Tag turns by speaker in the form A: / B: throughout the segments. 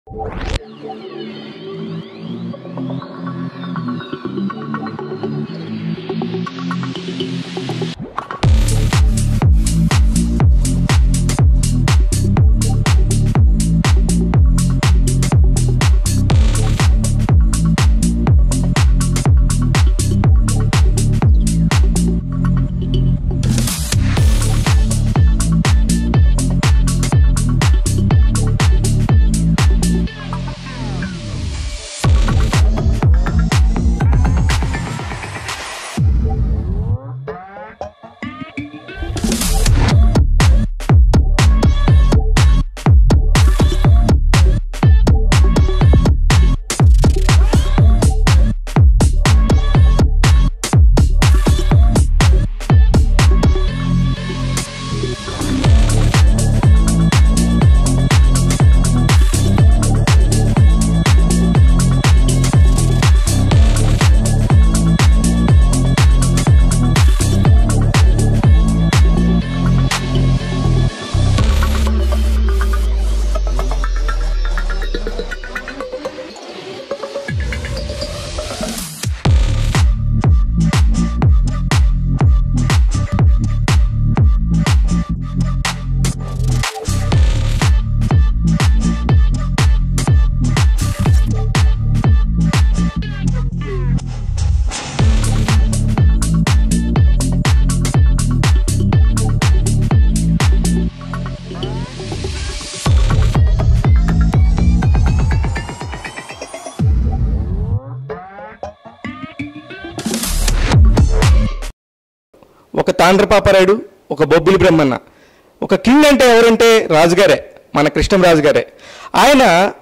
A: ఒక తాండ్రపాపరాయుడు ఒక బొబ్బిలి బ్రహ్మన్న ఒక కింగ్ అంటే ఎవరంటే రాజుగారే మన కృష్ణంరాజు గారే ఆయన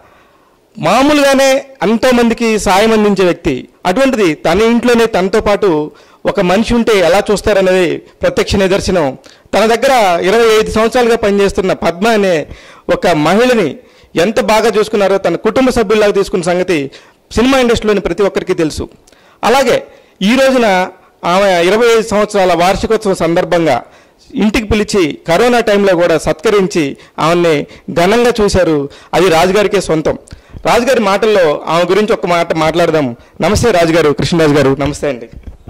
A: మామూలుగానే ఎంతోమందికి సాయం అందించే వ్యక్తి అటువంటిది తన ఇంట్లోనే తనతో పాటు ఒక మనిషి ఉంటే ఎలా చూస్తారనేది ప్రత్యక్ష నిదర్శనం తన దగ్గర ఇరవై ఐదు సంవత్సరాలుగా పనిచేస్తున్న పద్మ అనే ఒక మహిళని ఎంత బాగా చూసుకున్నారో తన కుటుంబ సభ్యుల్లాగా తీసుకున్న సంగతి సినిమా ఇండస్ట్రీలోని ప్రతి ఒక్కరికి తెలుసు అలాగే ఈ రోజున ఆమె ఇరవై ఐదు సంవత్సరాల వార్షికోత్సవం సందర్భంగా ఇంటికి పిలిచి కరోనా టైంలో కూడా సత్కరించి ఆమెని ఘనంగా చూశారు అది రాజుగారికే సొంతం రాజుగారి మాటల్లో ఆమె గురించి ఒక మాట మాట్లాడదాం నమస్తే రాజుగారు కృష్ణరాజు గారు నమస్తే అండి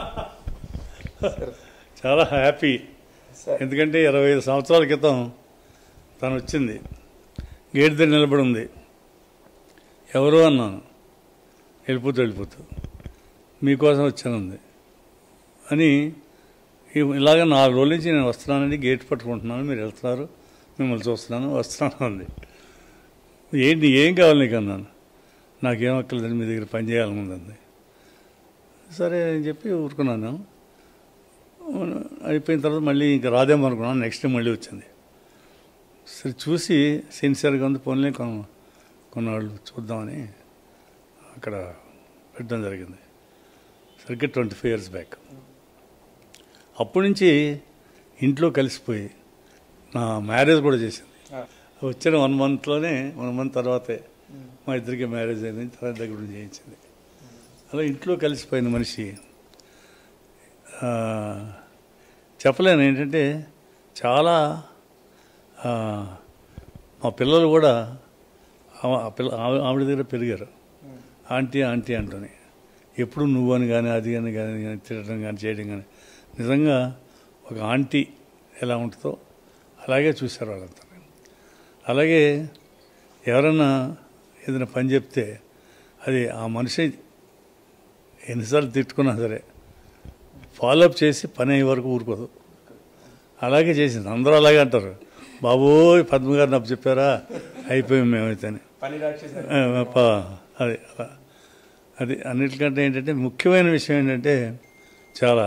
B: చాలా హ్యాపీ ఎందుకంటే ఇరవై ఐదు సంవత్సరాల క్రితం తను వచ్చింది గేట్ దగ్గర నిలబడి ఉంది ఎవరు అన్నాను వెళ్ళిపోతూ వెళ్ళిపోతూ మీకోసం వచ్చానుంది అని ఇ- ఇలాగ నాలుగు రోజుల నుంచి నేను వస్తున్నానండి గేట్ పట్టుకుంటున్నాను మీరు వెళ్తున్నారు మిమ్మల్ని చూస్తున్నాను వస్తున్నాను అంది ఏంటి ఏం కావాలి నీకు అన్నాను నాకేం అక్కర్లేదని మీ దగ్గర పని చేయాలనుందండి సరే అని చెప్పి ఊరుకున్నాను అయిపోయిన తర్వాత మళ్ళీ ఇంకా రాదేమో అనుకున్నాను నెక్స్ట్ డే మళ్ళీ వచ్చింది సరే చూసి సిన్సియర్గా ఉంది పోన్లే కొన కొన్నాళ్ళు చూద్దామని అక్కడ పెట్టడం జరిగింది సరిగ్గా ట్వంటీ ఫైవ్ ఇయర్స్ బ్యాక్ అప్పటి నుంచి ఇంట్లో కలిసిపోయి నా మ్యారేజ్ కూడా చేసింది వచ్చిన వన్ మంత్లోనే వన్ మంత్ తర్వాతే మా ఇద్దరికి మ్యారేజ్ అయింది తర్వాత దగ్గర నుంచి చేయించింది అలా ఇంట్లో కలిసిపోయిన మనిషి ఆ, చెప్పలేను ఏంటంటే చాలా ఆ, మా పిల్లలు కూడా ఆ- ఆ పిల్ల ఆవి- ఆవిడ దగ్గర పెరిగారు ఆంటీ ఆంటీ అంటూనే ఎప్పుడు నువ్వు అని కానీ అది అని కానీ కానీ తినడం కానీ చేయడం కానీ నిజంగా ఒక ఆంటీ ఎలా ఉంటుందో అలాగే చూశారు వాళ్ళంతా అలాగే ఎవరన్నా ఏదైనా పని చెప్తే అది ఆ మనిషి ఎన్నిసార్లు తిట్టుకున్నా సరే ఫాలోఅప్ చేసి పని అయ్యే వరకు ఊరుకోదు అలాగే చేసింది అందరూ అలాగే అంటారు బాబోయ్ పద్మ గారు నాకు చెప్పారా అయిపోయాం మేమైతే అని.
A: పని
B: ఆ, ప- అది అలా అది అన్నిటికంటే ఏంటంటే ముఖ్యమైన విషయం ఏంటంటే చాలా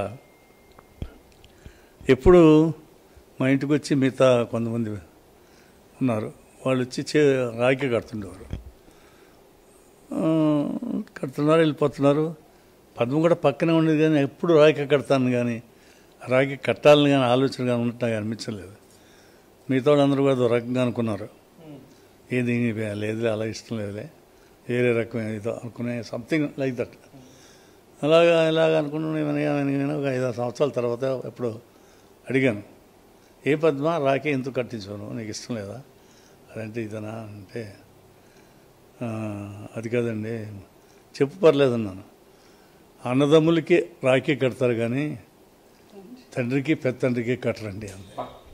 B: ఎప్పుడు మా ఇంటికి వచ్చి మిగతా కొంతమంది ఉన్నారు వాళ్ళు వచ్చి చే రాయికి కడుతుండేవారు ఆ, కడుతున్నారు వెళ్ళిపోతున్నారు పద్మ కూడా పక్కనే ఉండేది కానీ ఎప్పుడు రాయికి కడతాను కానీ రాయికి కట్టాలని కానీ ఆలోచన కానీ ఉన్నట్టు నాకు అనిపించలేదు మిగతా వాళ్ళందరూ కూడా అదో రకంగా అనుకున్నారు ఏది లేదులే అలా ఇష్టం లేదులే వేరే రకమైన ఏదో అనుకునే సంథింగ్ లైక్ దట్ అలాగా ఇలాగ అనుకున్నాను వినగా వినగా ఒక ఐదు ఆరు సంవత్సరాల తర్వాత ఎప్పుడు అడిగాను ఏ పద్మ రాకే ఎందుకు కట్టించాను నీకు ఇష్టం లేదా అదంటే ఇదనా అంటే ఆ, అది కాదండి చెప్పు పర్లేదన్నాను అన్నదమ్ములకి రాఖీ కడతారు కానీ తండ్రికి పెత్తండ్రికి కట్టరండి అంది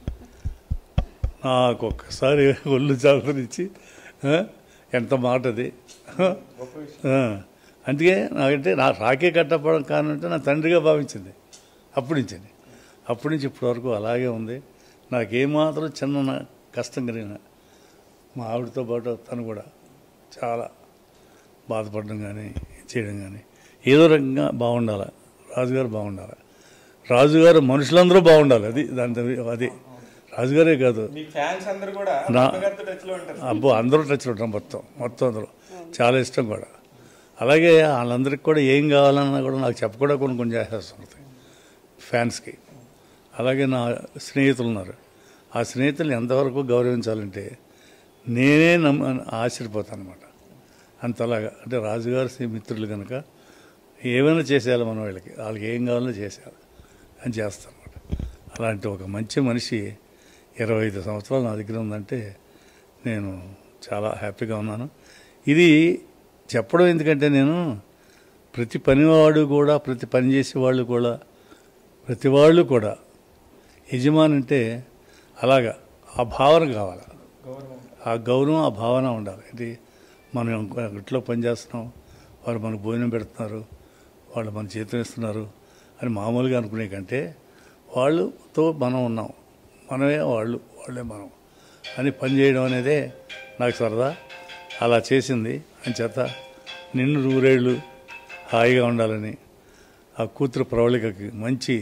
B: నాకు ఒక్కసారి ఒళ్ళు చాపనిచ్చి ఎంత మాట అది ఆ, అందుకే నాకంటే నా రాఖీ కట్టపడం కానంటే నా తండ్రిగా భావించింది అప్పటి నుంచి అప్పటి నుంచి ఇప్పటి వరకు అలాగే ఉంది నాకేమాత్రం చిన్న నా- కష్టం కలిగిన మా ఆవిడతో పాటు తను కూడా చాలా బాధపడడం కానీ చేయడం కానీ ఏదో రకంగా బాగుండాలి రాజుగారు బాగుండాలి రాజుగారు మనుషులందరూ బాగుండాలి అది దాని అది రాజుగారే కాదు
A: మీ ఫ్యాన్స్ అందరూ కూడా
B: నా-
A: పద్మగారితో టచ్ లో ఉంటారు
B: అబ్బో అందరూ టచ్లో ఉంటాం మొత్తం మొత్తం అందరూ చాలా ఇష్టం కూడా అలాగే వాళ్ళందరికీ కూడా ఏం కావాలన్నా కూడా నాకు చెప్పకుండా కొన్ని కొన్ని చేసేస్తుంటాయి ఫ్యాన్స్కి అలాగే నా స్నేహితులు ఉన్నారు ఆ స్నేహితులు ఎంతవరకు గౌరవించాలంటే నేనే నమ్మ ఆశ్చర్యపోతాను అనమాట అంతలాగా అంటే రాజుగారి స్నే- మిత్రులు కనుక ఏమైనా చేసేయాలి మన వాళ్ళకి వాళ్ళకి ఏం కావాలో చేసేయాలి అని చేస్తాను అనమాట అలాంటి ఒక మంచి మనిషి ఇరవై ఐదు సంవత్సరాలు నా దగ్గర ఉందంటే నేను చాలా హ్యాపీగా ఉన్నాను ఇది చెప్పడం ఎందుకంటే నేను ప్రతి పనివాడు కూడా ప్రతి పని చేసేవాళ్ళు కూడా ప్రతి వాళ్ళు కూడా యజమాని అంటే అలాగా ఆ భావన కావాలి ఆ గౌరవం ఆ భావన ఉండాలి ఇది మనం ఇంట్లో పనిచేస్తున్నాం వారు మనకు భోజనం పెడుతున్నారు వాళ్ళు మన చేతం ఇస్తున్నారు అని మామూలుగా అనుకునే కంటే వాళ్ళతో మనం ఉన్నాం మనమే వాళ్ళు వాళ్ళే మనం అని పని చేయడం అనేదే నాకు సరదా అలా చేసింది అని చేత నిన్ను నూరేళ్ళు హాయిగా ఉండాలని ఆ కూతురు ప్రవళికకి మంచి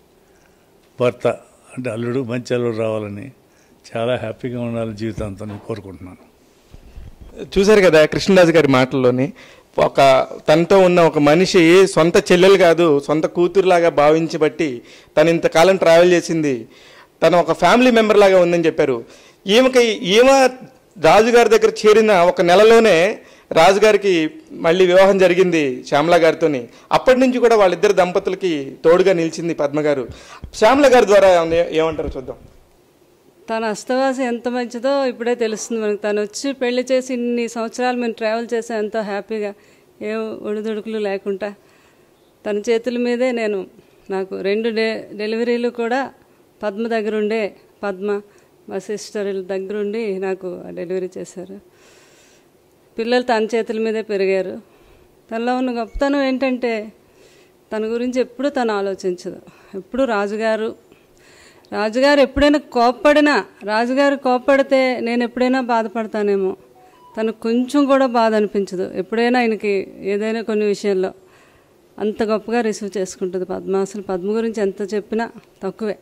B: భర్త అంటే అల్లుడు మంచి అల్లుడు రావాలని చాలా హ్యాపీగా ఉండాలని జీవితాంతం నేను కోరుకుంటున్నాను
A: చూశారు కదా కృష్ణరాజు గారి మాటల్లోని ఒక తనతో ఉన్న ఒక మనిషి సొంత చెల్లెలు కాదు సొంత కూతురులాగా భావించబట్టి తను ఇంతకాలం ట్రావెల్ చేసింది తను ఒక ఫ్యామిలీ మెంబర్ లాగా ఉందని చెప్పారు ఈమెకి ఈమె రాజుగారి దగ్గర చేరిన ఒక నెలలోనే రాజుగారికి మళ్ళీ వివాహం జరిగింది శ్యామల గారితోని అప్పటి నుంచి కూడా వాళ్ళిద్దరు దంపతులకి తోడుగా నిలిచింది పద్మ గారు శ్యామల గారి ద్వారా ఏమన్నా- ఏమంటారు చూద్దాం
C: తన అస్తవాసి ఎంత మంచిదో ఇప్పుడే తెలుస్తుంది మనకు తను వచ్చి పెళ్లి చేసి ఇన్ని సంవత్సరాలు మేము ట్రావెల్ చేసాం ఎంతో హ్యాపీగా ఏ ఒడిదుడుకులు లేకుండా తన చేతుల మీదే నేను నాకు రెండు డే డెలివరీలు కూడా పద్మ దగ్గరుండే పద్మ మా సిస్టర్ దగ్గరుండి నాకు డెలివరీ చేశారు పిల్లలు తన చేతుల మీదే పెరిగారు తనలో ఉన్న గొప్పతనం ఏంటంటే తన గురించి ఎప్పుడూ తను ఆలోచించదు ఎప్పుడు రాజుగారు రాజుగారు ఎప్పుడైనా కోప్పడినా రాజుగారు కోప్పడితే నేను ఎప్పుడైనా బాధపడతానేమో తనకు కొంచెం కూడా బాధ అనిపించదు ఎప్పుడైనా ఆయనకి ఏదైనా కొన్ని విషయాల్లో అంత గొప్పగా రిసీవ్ చేసుకుంటుంది పద్మ అసలు పద్మ గురించి ఎంత చెప్పినా తక్కువే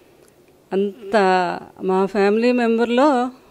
C: అంత మా ఫ్యామిలీ మెంబర్లో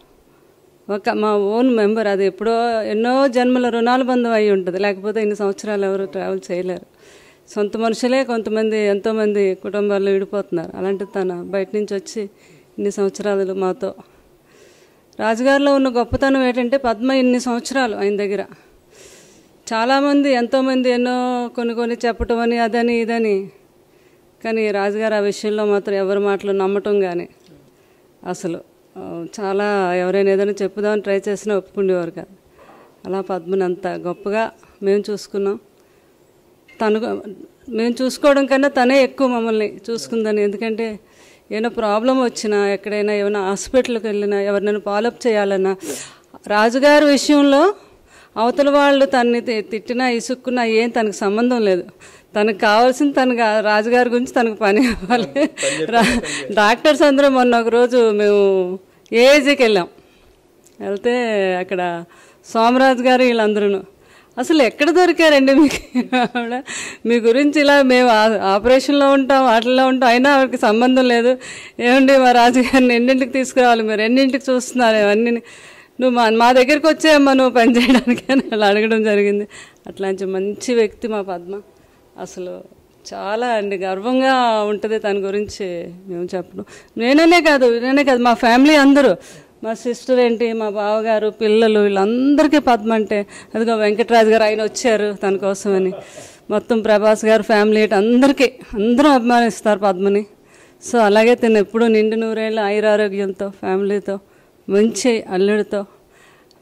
C: ఒక మా ఓన్ మెంబర్ అది ఎప్పుడో ఎన్నో జన్మల రుణాల బంధం అయి ఉంటుంది లేకపోతే ఇన్ని సంవత్సరాలు ఎవరు ట్రావెల్ చేయలేరు సొంత మనుషులే కొంతమంది ఎంతోమంది కుటుంబాల్లో విడిపోతున్నారు అలాంటి తన బయట నుంచి వచ్చి ఇన్ని సంవత్సరాలు మాతో రాజుగారిలో ఉన్న గొప్పతనం ఏంటంటే పద్మ ఇన్ని సంవత్సరాలు ఆయన దగ్గర చాలామంది ఎంతోమంది ఎన్నో కొన్ని కొన్ని చెప్పటం అని అదని ఇదని కానీ రాజుగారు ఆ విషయంలో మాత్రం ఎవరి మాటలు నమ్మటం కానీ అసలు ఆ, చాలా ఎవరైనా ఏదైనా చెప్పుదామని ట్రై చేసినా ఒప్పుకునేవారు కాదు అలా పద్మని అంత గొప్పగా మేము చూసుకున్నాం తను మేము చూసుకోవడం కన్నా తనే ఎక్కువ మమ్మల్ని చూసుకుందని ఎందుకంటే ఏమైనా ప్రాబ్లం వచ్చినా ఎక్కడైనా ఏమైనా హాస్పిటల్కి వెళ్ళినా ఎవరినైనా ఫాలోఅప్ చేయాలన్నా రాజుగారి విషయంలో అవతల వాళ్ళు తన్ని తి- తిట్టినా ఇసుక్కున్నా ఏం తనకు సంబంధం లేదు తనకు కావాల్సింది తనకు ఆ రాజుగారి గురించి తనకు పని అవ్వాలి రా- డాక్టర్స్ అందరూ మొన్న ఒక రోజు మేము ఏజీకి వెళ్ళాం వెళ్తే అక్కడ సోమరాజు గారు వీళ్ళందరూ అసలు ఎక్కడ దొరికారండి మీకు ఆవిడ మీ గురించి ఇలా మేము ఆ- ఆపరేషన్లో ఉంటాం వాటిల్లో ఉంటాం అయినా ఆవిడకి సంబంధం లేదు ఏమండి మా రాజుగారిని ఎన్నింటికి తీసుకురావాలి మీరు ఎన్నింటికి చూస్తున్నారు ఇవన్నీ నువ్వు మా మా దగ్గరికి వచ్చేయమ్మా నువ్వు పని చేయడానికి అని అలా అడగడం జరిగింది అట్లాంటి మంచి వ్యక్తి మా పద్మ అసలు చాలా అండి గర్వంగా ఉంటుంది తన గురించి మేము చెప్పడం నేననే కాదు నేనే కాదు మా ఫ్యామిలీ అందరూ మా సిస్టర్ ఏంటి మా బావగారు పిల్లలు వీళ్ళందరికీ పద్మ అంటే అదిగో వెంకటరాజు గారు ఆయన వచ్చారు తన కోసమని మొత్తం ప్రభాస్ గారు ఫ్యామిలీ ఇటు అందరికీ అందరూ అభిమానిస్తారు పద్మని సో అలాగే తిను ఎప్పుడూ నిండు నూరేళ్ళ ఆయురారోగ్యంతో ఫ్యామిలీతో మంచి అల్లుడితో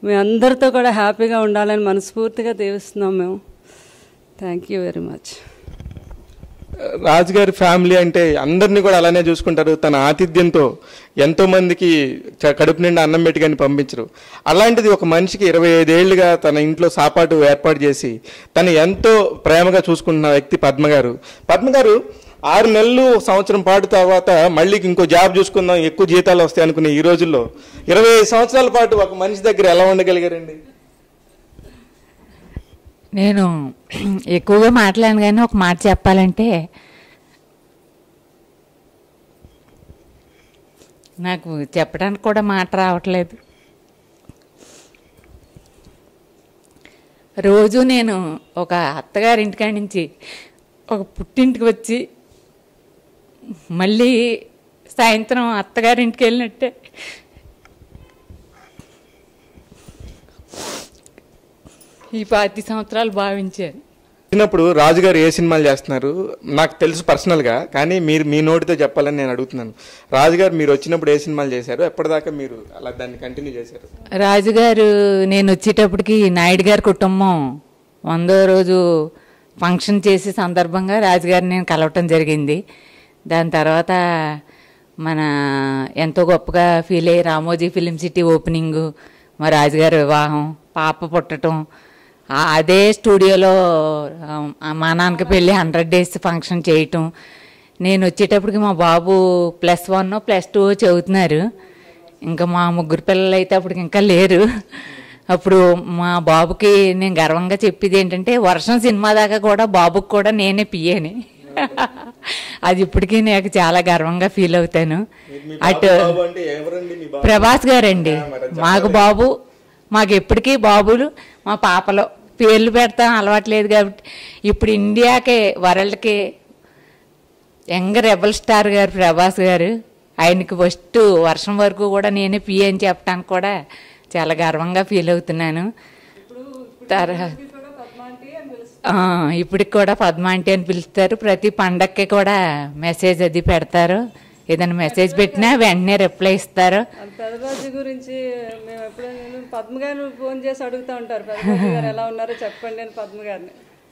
C: మీ అందరితో కూడా హ్యాపీగా ఉండాలని మనస్ఫూర్తిగా దీవిస్తున్నాం మేము thank you very much
A: Raju గారి ఫ్యామిలీ అంటే అందరినీ కూడా అలానే చూసుకుంటారు తన ఆతిథ్యంతో ఎంతో మందికి చ- కడుపు నిండా అన్నం పెట్టి కానీ పంపించరు అలాంటిది ఒక మనిషికి ఇరవై ఐదేళ్లుగా తన ఇంట్లో సాపాటు ఏర్పాటు చేసి తను ఎంతో ప్రేమగా చూసుకుంటున్న వ్యక్తి పద్మ గారు పద్మ గారు ఆరు నెలలు సంవత్సరం పాటు తర్వాత మళ్ళీ ఇంకో జాబ్ చూసుకుందాం ఎక్కువ జీతాలు వస్తాయి అనుకునే ఈ రోజుల్లో ఇరవై ఐదు సంవత్సరాల పాటు ఒక మనిషి దగ్గర ఎలా ఉండగలిగారండి
D: నేను ఎక్కువగా మాట్లాడను కానీ ఒక మాట చెప్పాలంటే నాకు చెప్పడానికి కూడా మాట రావట్లేదు రోజు నేను ఒక అత్తగారి ఇంటికాడి నుంచి ఒక పుట్టింటికి వచ్చి మళ్ళీ సాయంత్రం అత్తగారింటికి వెళ్ళినట్టే ఈ పాతి సంవత్సరాలు భావించాను
A: వచ్చినప్పుడు రాజుగారు ఏ సినిమాలు చేస్తున్నారు నాకు తెలుసు పర్సనల్గా కానీ మీరు మీ నోటితో చెప్పాలని నేను అడుగుతున్నాను రాజుగారు మీరు వచ్చినప్పుడు ఏ సినిమాలు చేశారు ఎప్పటిదాకా మీరు అలా దాన్ని కంటిన్యూ చేశారు
D: రాజుగారు నేను వచ్చేటప్పటికి నాయుడు గారి కుటుంబం వందో రోజు ఫంక్షన్ చేసే సందర్భంగా రాజుగారిని నేను కలవటం జరిగింది దాని తర్వాత మన ఎంతో గొప్పగా ఫీల్ అయ్యి రామోజీ ఫిలిం సిటీ ఓపెనింగు మా రాజుగారి వివాహం పాప పుట్టడం ఆ- అదే స్టూడియోలో ఆ, మా నాన్నకి పెళ్ళి హండ్రెడ్ డేస్ ఫంక్షన్ చేయటం నేను వచ్చేటప్పటికి మా బాబు ప్లస్ వన్ ప్లస్ టూ చదువుతున్నారు ఇంకా మా ముగ్గురు పిల్లలు అయితే అప్పటికి ఇంకా లేరు అప్పుడు మా బాబుకి నేను గర్వంగా చెప్పేది ఏంటంటే వర్షం సినిమా దాకా కూడా బాబుకి కూడా నేనే పియ్యని అది ఇప్పటికీ నాకు చాలా గర్వంగా ఫీల్ అవుతాను అటు
A: అంటే ఎవరండి మీ
D: ప్రభాస్ గారండి మాకు బాబు మాకు ఎప్పటికీ బాబులు మా పాపలో పేర్లు పెడతాం అలవాట్లేదు కాబట్టి ఇప్పుడు ఇండియాకే వరల్డ్కి యంగ్ రెబల్ స్టార్ గారు ప్రభాస్ గారు ఆయనకి ఫస్ట్ వర్షం వరకు కూడా నేనే పిఏ అని చెప్పడానికి కూడా చాలా గర్వంగా ఫీల్ అవుతున్నాను తర్వాత ఆ, ఇప్పటికి కూడా పద్మ ఆంటీ అని పిలుస్తారు ప్రతి పండక్కి కూడా మెసేజ్ అది పెడతారు ఏదైనా మెసేజ్ పెట్టినా వెంటనే రిప్లై ఇస్తారు
C: పెదబాజీ గురించి మేము ఎప్పుడైనా నేను పద్మ గారిని ఫోన్ చేసి అడుగుతూ ఉంటారు పెదబాజీ గారు ఎలా ఉన్నారో చెప్పండి అని పద్మ గారిని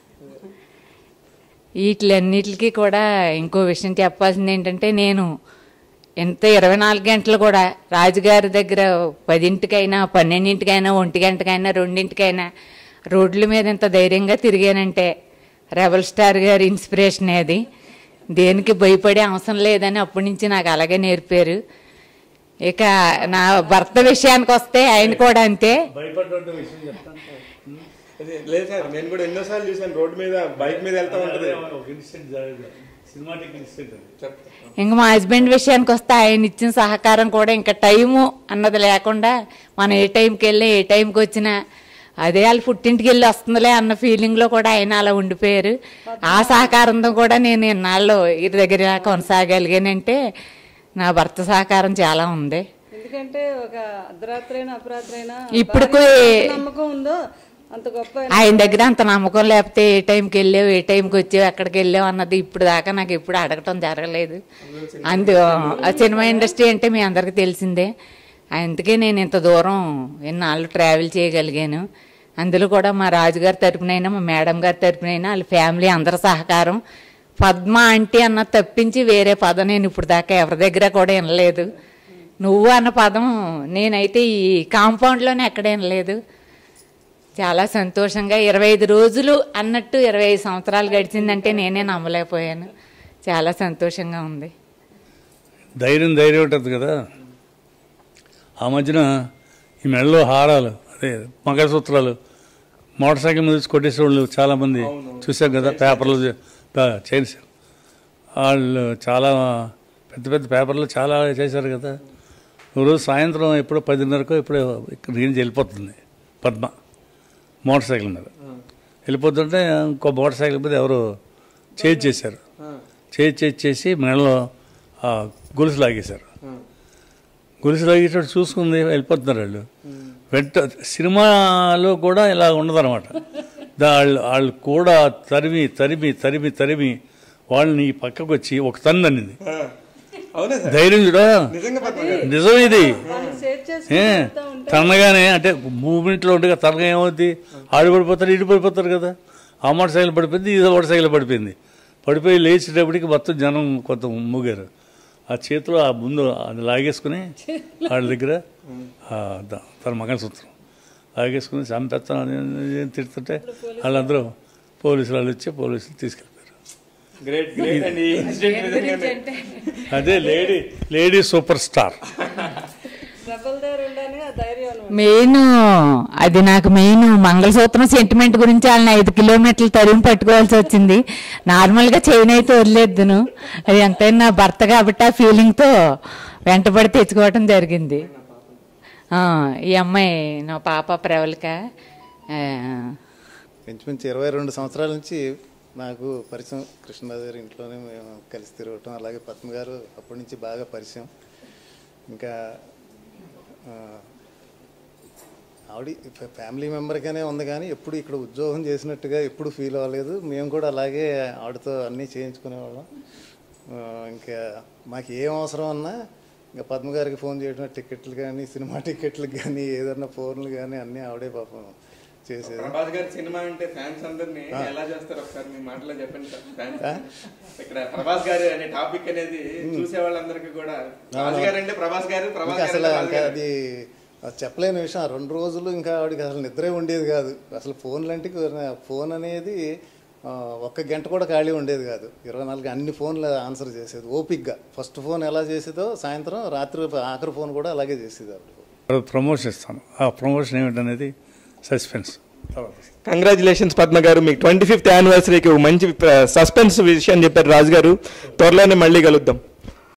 D: వీటిలన్నిటికీ కూడా ఇంకో విషయం చెప్పాల్సింది ఏంటంటే నేను ఎంత ఇరవై నాలుగు గంటలు కూడా రాజుగారి దగ్గర పదింటికైనా పన్నెండింటికైనా ఒంటి గంటకైనా రెండింటికైనా రోడ్ల మీద ఇంత ధైర్యంగా తిరిగానంటే రెబల్ స్టార్ గారి ఇన్స్పిరేషన్ అది దేనికి భయపడే అవసరం లేదని అప్పటి నుంచి నాకు అలాగే నేర్పారు ఇక నా భర్త విషయానికి వస్తే ఆయన కూడా అంతే
B: భయపడ్డ విషయం చెప్తాను
A: లేదు సార్ నేను కూడా ఎన్నోసార్లు చూసాను రోడ్డు మీద బైక్ మీద వెళ్తా ఉంటది
B: ఒక ఇన్సిడెంట్ జరిగింది సినిమాటిక్ ఇన్సిడెంట్ అది
D: ఇంక మా హస్బెండ్ విషయానికి వస్తే ఆయన ఇచ్చిన సహకారం కూడా ఇంకా టైము అన్నది లేకుండా మనం ఏ టైంకి వెళ్ళి ఏ టైంకి వచ్చినా అదే వాళ్ళు పుట్టింటికి వెళ్ళి వస్తుందిలే అన్న ఫీలింగ్లో కూడా ఆయన అలా ఉండిపోయారు ఆ సహకారంతో కూడా నేను ఇన్నాళ్ళు వీరి దగ్గర కొనసాగలిగానంటే నా భర్త సహకారం చాలా ఉంది
C: ఎందుకంటే ఒక అర్ధరాత్రి అయినా అపరాత్రి అయినా
D: ఇప్పుడుకు
C: నమ్మకం ఉందో అంత గొప్ప ఆయన.
D: ఆయన దగ్గర అంత నమ్మకం లేకపోతే ఏ టైంకి వెళ్ళావు ఏ టైంకి వచ్చావు ఎక్కడికి వెళ్ళావు అన్నది ఇప్పుడు దాకా నాకు ఎప్పుడు అడగటం జరగలేదు అందు ఆ సినిమా ఇండస్ట్రీ అంటే మీ అందరికీ తెలిసిందే అందుకే నేను ఇంత దూరం ఎన్నాళ్ళు ట్రావెల్ చేయగలిగాను అందులో కూడా మా రాజుగారి తరపునైనా మా మేడం గారి తరపునైనా వాళ్ళ ఫ్యామిలీ అందరి సహకారం పద్మ ఆంటీ అన్న తప్పించి వేరే పదం నేను ఇప్పుడు దాకా ఎవరి దగ్గర కూడా వినలేదు నువ్వు అన్న పదం నేనైతే ఈ కాంపౌండ్లోనే ఎక్కడ వినలేదు చాలా సంతోషంగా ఇరవై ఐదు రోజులు అన్నట్టు ఇరవై ఐదు సంవత్సరాలు గడిచిందంటే నేనే నమ్మలేకపోయాను చాలా సంతోషంగా ఉంది
B: ధైర్యం ధైర్యం ఉంటుంది కదా ఆ మధ్యన ఈ మెడలో హారాలు అదే మంగళసూత్రాలు మోటార్ సైకిల్ మీద కొట్టేసే వాళ్ళు చాలామంది చూసాం కదా పేపర్లు చైన్స్ వాళ్ళు చాలా పెద్ద పెద్ద పేపర్లు చాలా చేశారు కదా రోజు సాయంత్రం ఎప్పుడో పదిన్నరకో ఎప్పుడో ఇక్కడ నుంచి వెళ్ళిపోతుంది పద్మ మోటార్ సైకిల్ మీద వెళ్ళిపోతుంటే ఇంకో మోటార్ సైకిల్ మీద ఎవరో చేజ్ చేశారు చేజ్ చేజ్ చేసి మెడలో ఆ, గొలుసు లాగేశారు గొలుసు లాగేటట్టు చూసుకుంది వెళ్ళిపోతున్నారు వాళ్ళు వెంట సినిమాలో కూడా ఇలా ఉండదన్నమాట దా- వాళ్ళు వాళ్ళు కూడా తరిమి తరిమి తరిమి తరిమి వాళ్ళని ఈ పక్కకు వచ్చి ఒక తన్ను అన్నింది
A: అవునా సార్
B: ధైర్యం చూడా
A: నిజంగా పద్మ గారు
B: నిజం ఇది
C: సేవ్
B: ఏ
C: చేసుకుంటూ ఉంటే
B: తనగానే అంటే మూమెంట్లో ఉండగా తనగా ఏమవుద్ది ఆడు పడిపోతారు ఇటు పడిపోతారు కదా ఆ మోటార్ సైకిల్ పడిపోయింది ఇది మోటార్ సైకిల్ పడిపోయింది పడిపోయి లేచేటప్పటికి మొత్తం జనం కొంత మూగారు ఆ చేతిలో ఆ ముందు అది లాగేసుకుని వాళ్ళ దగ్గర ఆ ద- తన మంగళసూత్రం లాగేసుకుని చంపేస్తాను అని అని తిడుతుంటే వాళ్ళందరూ పోలీసులు వాళ్ళు వచ్చి పోలీసులు తీసుకెళ్ళిపోయారు
A: గ్రేట్ గ్రేట్ అండి ఈ ఇన్సిడెంట్ నిజంగానే.
B: అదే lady lady super star
C: rebel దగ్గర ఉండని ఆ ధైర్యం అనమాట
D: మెయిన్ అది నాకు మెయిన్ మంగళసూత్రం సెంటిమెంట్ గురించి వాళ్ళని ఐదు కిలోమీటర్లు తరిమి పట్టుకోవాల్సి వచ్చింది నార్మల్గా చైన్ అయితే వదిలేద్దును అది ఎంతైనా నా భర్త కాబట్టి ఆ ఫీలింగ్తో వెంటబడి తెచ్చుకోవటం జరిగింది ఆ, ఈ అమ్మాయి నా పాప ప్రవళిక ఆ,
E: ఇంచుమించు ఇరవై రెండు సంవత్సరాల నుంచి నాకు పరిచయం కృష్ణరాజు గారి ఇంట్లోనే మేము కలిసి తిరగటం అలాగే పద్మ గారు అప్పటి నుంచి బాగా పరిచయం ఇంకా ఆ, ఆవిడ ఫ- ఫ్యామిలీ మెంబర్గానే ఉంది కానీ ఎప్పుడు ఇక్కడ ఉద్యోగం చేసినట్టుగా ఎప్పుడు ఫీల్ అవ్వలేదు మేము కూడా అలాగే ఆవిడతో అన్నీ చేయించుకునేవాళ్ళం ఆ, ఇంకా మాకు ఏం అవసరం అన్నా ఇంకా పద్మ గారికి ఫోన్ చేయడం టికెట్లు కానీ సినిమా టికెట్లకు కానీ ఏదన్నా ఫోన్లు కానీ అన్నీ ఆవిడే పాపం చేసేది
A: ప్రభాస్ గారి సినిమా అంటే ఫ్యాన్స్ అందరినీ ఎలా చేస్తారు ఒకసారి మీ మాటలో చెప్పండి సార్ ఫ్యాన్స్ ఇక్కడ ప్రభాస్ గారు అనే టాపిక్ అనేది చూసే వాళ్ళందరికీ కూడా రాజు గారు అంటే ప్రభాస్ గారు ప్రభాస్
E: ఇంకా
A: గారు
E: అసలు
A: అంటే రాజు
E: ఇంకా
A: గారు.
E: అది చెప్పలేని విషయం ఆ రెండు రోజులు ఇంకా ఆవిడకి అసలు నిద్రే ఉండేది కాదు అసలు ఫోన్లు అంటే ఫోన్ అనేది ఆ, ఒక్క గంట కూడా ఖాళీ ఉండేది కాదు ఇరవై నాలుగు అన్ని ఫోన్లు ఆన్సర్ చేసేది ఓపిక్గా ఫస్ట్ ఫోన్ ఎలా చేసేదో సాయంత్రం రాత్రి ఆఖరి ఫోన్ కూడా అలాగే చేసేది ఆవిడ
B: ప్రమోషన్ ఇస్తాను ఆ ప్రమోషన్ ఏమిటనేది సస్పెన్స్ తర్వాత
A: కంగ్రాచులేషన్స్ పద్మ గారు మీకు ట్వంటీ ఫిఫ్త్ యానివర్సరీకి ఒక మంచి సస్పెన్స్ విషయం చెప్పారు రాజు గారు త్వరలోనే మళ్ళీ కలుద్దాం